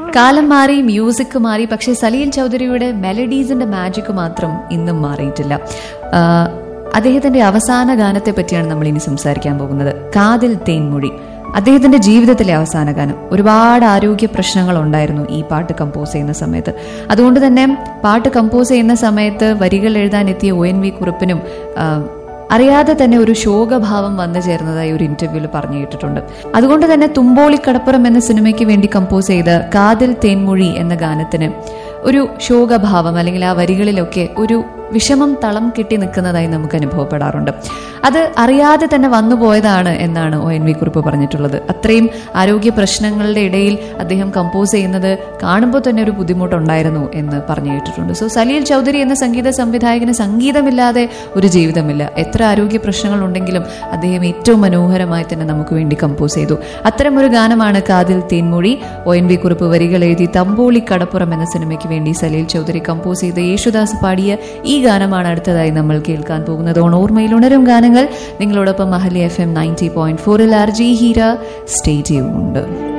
കാലം മാറി മ്യൂസിക് മാറി പക്ഷേ സലീൽ ചൗധരിയുടെ മെലഡീസിന്റെ മാജിക് മാത്രം ഇന്നും മാറിയിട്ടില്ല ആ, അദ്ദേഹത്തിന്റെ അവസാന ഗാനത്തെ പറ്റിയാണ് നമ്മൾ ഇനി സംസാരിക്കാൻ പോകുന്നത് കാതിൽ തേൻമൊഴി അദ്ദേഹത്തിന്റെ ജീവിതത്തിലെ അവസാന ഗാനം ഒരുപാട് ആരോഗ്യ പ്രശ്നങ്ങൾ ഉണ്ടായിരുന്നു ഈ പാട്ട് കമ്പോസ് ചെയ്യുന്ന സമയത്ത് അതുകൊണ്ട് തന്നെ പാട്ട് കമ്പോസ് ചെയ്യുന്ന സമയത്ത് വരികൾ എഴുതാൻ എത്തിയ ഒ എൻ വി കുറുപ്പിനും ആ, അറിയാതെ തന്നെ ഒരു ശോകഭാവം വന്നു ചേർന്നതായി ഒരു ഇന്റർവ്യൂവിൽ പറഞ്ഞു കേട്ടിട്ടുണ്ട് അതുകൊണ്ട് തന്നെ തുമ്പോളിക്കടപ്പുറം എന്ന സിനിമയ്ക്ക് വേണ്ടി കമ്പോസ് ചെയ്ത കാതിൽ തേൻമൊഴി എന്ന ഗാനത്തിന് ഒരു ശോകഭാവം അല്ലെങ്കിൽ ആ വരികളിലൊക്കെ ഒരു വിഷമം തളം കെട്ടി നിൽക്കുന്നതായി നമുക്ക് അനുഭവപ്പെടാറുണ്ട് അത് അറിയാതെ തന്നെ വന്നു പോയതാണ് എന്നാണ് ഒ എൻ വി കുറിപ്പ് പറഞ്ഞിട്ടുള്ളത് അത്രയും ആരോഗ്യ പ്രശ്നങ്ങളുടെ ഇടയിൽ അദ്ദേഹം കമ്പോസ് ചെയ്യുന്നത് കാണുമ്പോൾ തന്നെ ഒരു ബുദ്ധിമുട്ടുണ്ടായിരുന്നു എന്ന് പറഞ്ഞു കേട്ടിട്ടുണ്ട് സോ സലീൽ ചൗധരി എന്ന സംഗീത സംവിധായകന് സംഗീതമില്ലാതെ ഒരു ജീവിതമില്ല എത്ര ആരോഗ്യ പ്രശ്നങ്ങൾ ഉണ്ടെങ്കിലും അദ്ദേഹം ഏറ്റവും മനോഹരമായി തന്നെ നമുക്ക് വേണ്ടി കമ്പോസ് ചെയ്തു അത്തരം ഒരു ഗാനമാണ് കാതിൽ തേൻമൊഴി ഒ എൻ വി കുറിപ്പ് വരികൾ എഴുതി തമ്പോളി കടപ്പുറം എന്ന സിനിമയ്ക്ക് വേണ്ടി സലീൽ ചൗധരി കമ്പോസ് ചെയ്ത യേശുദാസ് പാടിയ ഈ ഗാനമാണ് അടുത്തതായി നമ്മൾ കേൾക്കാൻ പോകുന്നത് ഓൺ ഓർമ്മയിൽ ഉണരും ഗാനങ്ങൾ നിങ്ങളോടൊപ്പം Mahali F M ninety point ഫോറിൽ ആർ ജി ഹീര സ്റ്റേ ചെയ്യുന്നുണ്ട്